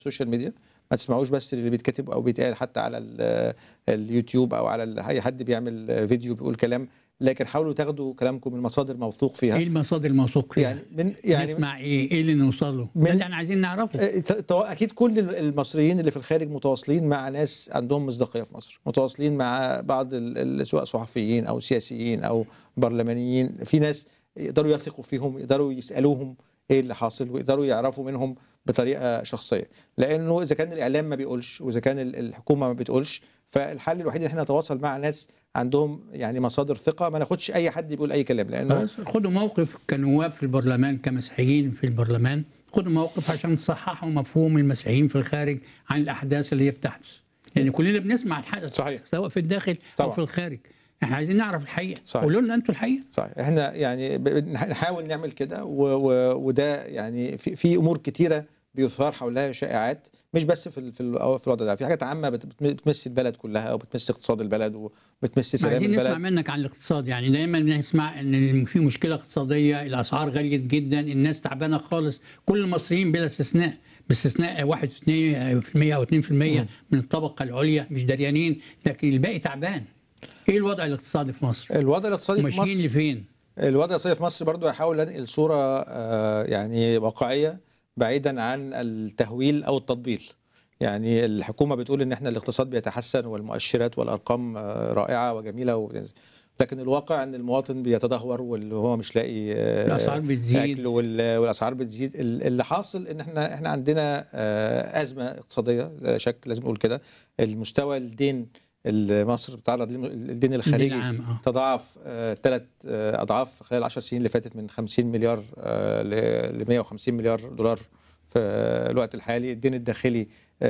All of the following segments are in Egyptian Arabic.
السوشيال ميديا ما تسمعوش بس اللي بيتكتب او بيتقال حتى على ال- اليوتيوب او على ال- اي حد بيعمل فيديو بيقول كلام لكن حاولوا تاخدوا كلامكم من مصادر موثوق ايه فيها المصادر الموثوق فيها؟ يعني من يعني يعني نسمع ايه؟ ايه اللي نوصل له؟ من- ده اللي احنا عايزين نعرفه آه، ت- اكيد كل المصريين اللي في الخارج متواصلين مع ناس عندهم مصداقيه في مصر متواصلين مع بعض ال- ال- سواء صحفيين او سياسيين او برلمانيين في ناس يقدروا يثقوا فيهم يقدروا يسالوهم ايه اللي حاصل ويقدروا يعرفوا منهم بطريقه شخصيه لانه اذا كان الاعلام ما بيقولش واذا كان ال- الحكومه ما بتقولش فالحل الوحيد ان احنا نتواصل مع ناس عندهم يعني مصادر ثقه ما ناخدش اي حد بيقول اي كلام لانه خلاص خدوا موقف كنواب في البرلمان كمسيحيين في البرلمان خدوا موقف عشان تصححوا مفهوم المسيحيين في الخارج عن الاحداث اللي هي بتحدث لان كلنا بنسمع الحدث صحيح. سواء في الداخل طبعا. او في الخارج احنا عايزين نعرف الحقيقه صحيح. قولوا لنا انتوا الحقيقه صحيح احنا يعني ب- بنح- نحاول نعمل كده و- و- وده يعني في, في امور كتيره بيثار حولها شائعات مش بس في ال- في ال- في الوضع ده في حاجات عامه بت- بت- بتمس البلد كلها وبتمس اقتصاد البلد وبتمس سلام عايزين نسمع البلد منك عن الاقتصاد يعني دايما بنسمع ان في مشكله اقتصاديه الاسعار غليت جدا الناس تعبانه خالص كل المصريين بلا استثناء باستثناء 1% او 2% من الطبقه العليا مش دريانين لكن الباقي تعبان ايه الوضع الاقتصادي في مصر الوضع الاقتصادي في ماشيين مصر لفين الوضع الاقتصادي في مصر برضو هحاول انقل صوره آه، يعني واقعيه بعيدا عن التهويل او التطبيل يعني الحكومه بتقول ان احنا الاقتصاد بيتحسن والمؤشرات والارقام آه، رائعه وجميله و... لكن الواقع ان المواطن بيتدهور واللي هو مش لاقي آه، الأسعار بتزيد. أكل وال- والاسعار بتزيد ال- اللي حاصل ان احنا احنا عندنا آه، ازمه اقتصاديه لا شك لازم نقول كده المستوى الدين اللي مصر بتعرض له الدين الخارجي الدين العام اه تضاعف ثلاث اضعاف خلال 10 سنين اللي فاتت من 50 مليار آه، ل 150 مليار دولار في الوقت الحالي الدين الداخلي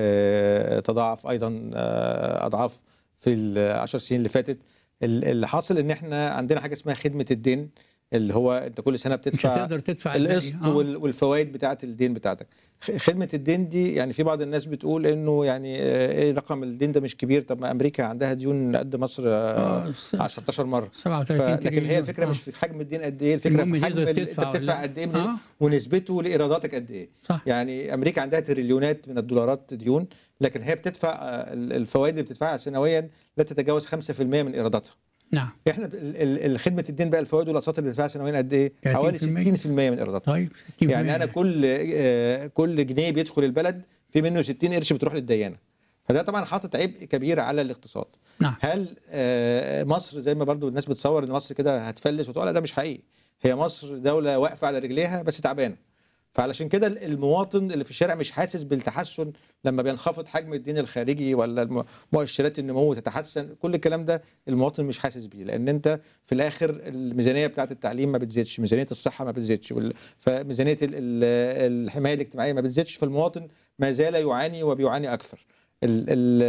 آه، تضاعف ايضا آه، اضعاف في ال 10 سنين اللي فاتت ال- اللي حاصل ان احنا عندنا حاجه اسمها خدمه الدين اللي هو انت كل سنه مش بتدفع هتقدر تدفع الباقي. القسط آه. وال- والفوائد بتاعه الدين بتاعتك خ- خدمه الدين دي يعني في بعض الناس بتقول انه يعني آه، ايه رقم الدين ده مش كبير طب ما امريكا عندها ديون قد مصر آه، آه، س- 16 مره 37 ف- لكن هي تريليون. الفكره آه. مش في حجم الدين قد ايه الفكره المهم في حجم تقدر ال- انت تدفع ولا بتدفع لا. قد ايه من آه. ونسبته لايراداتك قد ايه صح يعني امريكا عندها تريليونات من الدولارات ديون لكن هي بتدفع آه، ال- الفوائد اللي بتدفعها سنويا لا تتجاوز 5% من ايراداتها نعم احنا ال- ال- خدمه الدين بقى الفوائد والاقساط اللي بتدفعها سنويا قد ايه 30%. حوالي 60% من ايراداتها طيب 60% يعني انا كل آه، كل جنيه بيدخل البلد في منه 60 قرش بتروح للديانه فده طبعا حاطط عبء كبير على الاقتصاد نعم هل آه، مصر زي ما برضو الناس بتصور ان مصر كده هتفلس وتقول لا ده مش حقيقي هي مصر دوله واقفه على رجليها بس تعبانه فعلشان كده المواطن اللي في الشارع مش حاسس بالتحسن لما بينخفض حجم الدين الخارجي ولا الم- مؤشرات النمو تتحسن كل الكلام ده المواطن مش حاسس بيه لان انت في الاخر الميزانيه بتاعه التعليم ما بتزيدش ميزانيه الصحه ما بتزيدش وال- فميزانيه ال- ال- الحمايه الاجتماعيه ما بتزيدش فالمواطن ما زال يعاني وبيعاني اكثر ال ال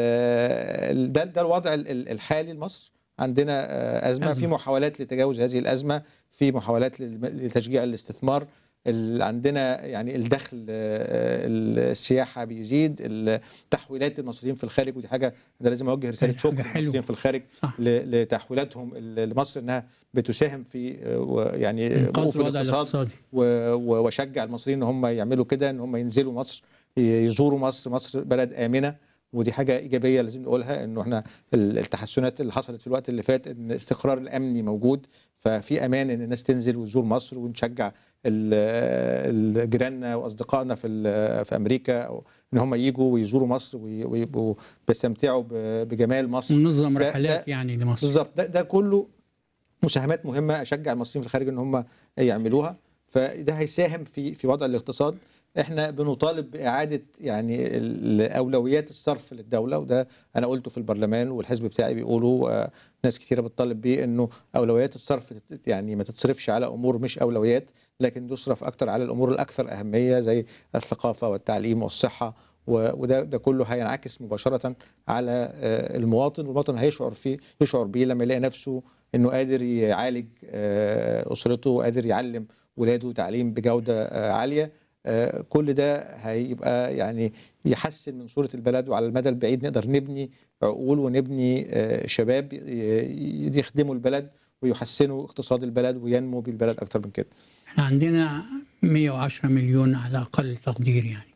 ال- ده ده الوضع ال- ال- الحالي لمصر عندنا آه، أزمة. أزمة. في محاولات لتجاوز هذه الأزمة في محاولات للم- لتشجيع الاستثمار ال- عندنا يعني الدخل آه، السياحة بيزيد التحويلات المصريين في الخارج ودي حاجة أنا لازم أوجه رسالة حاجة شكر حلوة. للمصريين في الخارج صح ل- لتحويلاتهم ال- لمصر إنها بتساهم في آه، و- يعني انقاذ وقوف الوضع الاقتصاد الاقتصادي و- و- واشجع المصريين ان هم يعملوا كده ان هم ينزلوا مصر ي- يزوروا مصر مصر بلد امنه ودي حاجه ايجابيه لازم نقولها انه احنا ال- التحسنات اللي حصلت في الوقت اللي فات ان الاستقرار الامني موجود ففي امان ان الناس تنزل وتزور مصر ونشجع ال- ال- جيراننا واصدقائنا في ال- في امريكا أو ان هم يجوا ويزوروا مصر وي- ويبقوا بيستمتعوا ب- بجمال مصر وننظم ده- رحلات ده- يعني لمصر بالظبط ده, ده كله مساهمات مهمه اشجع المصريين في الخارج ان هم يعملوها فده هيساهم في في وضع الاقتصاد احنا بنطالب باعاده يعني ال- اولويات الصرف للدوله وده انا قلته في البرلمان والحزب بتاعي بيقولوا آه، ناس كثيره بتطالب بيه انه اولويات الصرف تت- يعني ما تتصرفش على امور مش اولويات لكن تصرف اكتر على الامور الاكثر اهميه زي الثقافه والتعليم والصحه و- وده ده كله هينعكس مباشره على آه، المواطن والمواطن هيشعر فيه يشعر بيه لما يلاقي نفسه انه قادر يعالج آه، اسرته وقادر يعلم ولاده تعليم بجوده آه، عاليه آه، كل ده هيبقى يعني يحسن من صوره البلد وعلى المدى البعيد نقدر نبني عقول ونبني آه، شباب ي- ي- يخدموا البلد ويحسنوا اقتصاد البلد وينمو بالبلد اكتر من كده احنا عندنا 110 مليون على اقل تقدير يعني